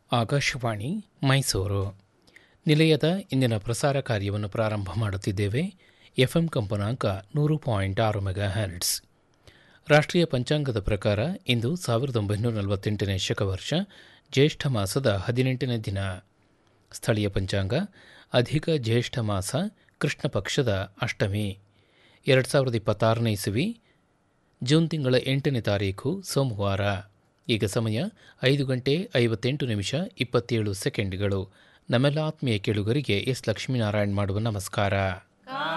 ಆಕಾಶವಾಣಿ ಮೈಸೂರು ನಿಲಯದ ಇಂದಿನ ಪ್ರಸಾರ ಕಾರ್ಯವನ್ನು ಪ್ರಾರಂಭ ಮಾಡುತ್ತಿದ್ದೇವೆ ಎಫ್ಎಂ ಕಂಪನಾಂಕ ನೂರು ಪಾಯಿಂಟ್ ಆರು ಮೆಗಾ ಹರ್ಟ್ಸ್ ರಾಷ್ಟ್ರೀಯ ಪಂಚಾಂಗದ ಪ್ರಕಾರ ಇಂದು ಸಾವಿರದ ಒಂಬೈನೂರ ನಲವತ್ತೆಂಟನೇ ಶಕವರ್ಷ ಜ್ಯೇಷ್ಠ ಮಾಸದ ಹದಿನೆಂಟನೇ ದಿನ ಸ್ಥಳೀಯ ಪಂಚಾಂಗ ಅಧಿಕ ಜ್ಯೇಷ್ಠ ಮಾಸ ಕೃಷ್ಣ ಪಕ್ಷದ ಅಷ್ಟಮಿ ಎರಡು ಸಾವಿರದ ಇಪ್ಪತ್ತಾರನೇ ಇಸವಿ ಜೂನ್ ತಿಂಗಳ ಎಂಟನೇ ತಾರೀಕು ಸೋಮವಾರ ಈಗ ಸಮಯ ಐದು ಗಂಟೆ ಐವತ್ತೆಂಟು ನಿಮಿಷ ಇಪ್ಪತ್ತೇಳು ಸೆಕೆಂಡ್ಗಳು ನಮ್ಮೆಲ್ಲ ಆತ್ಮೀಯ ಕೇಳುಗರಿಗೆ ಎಸ್ ಲಕ್ಷ್ಮೀನಾರಾಯಣ್ ಮಾಡುವ ನಮಸ್ಕಾರ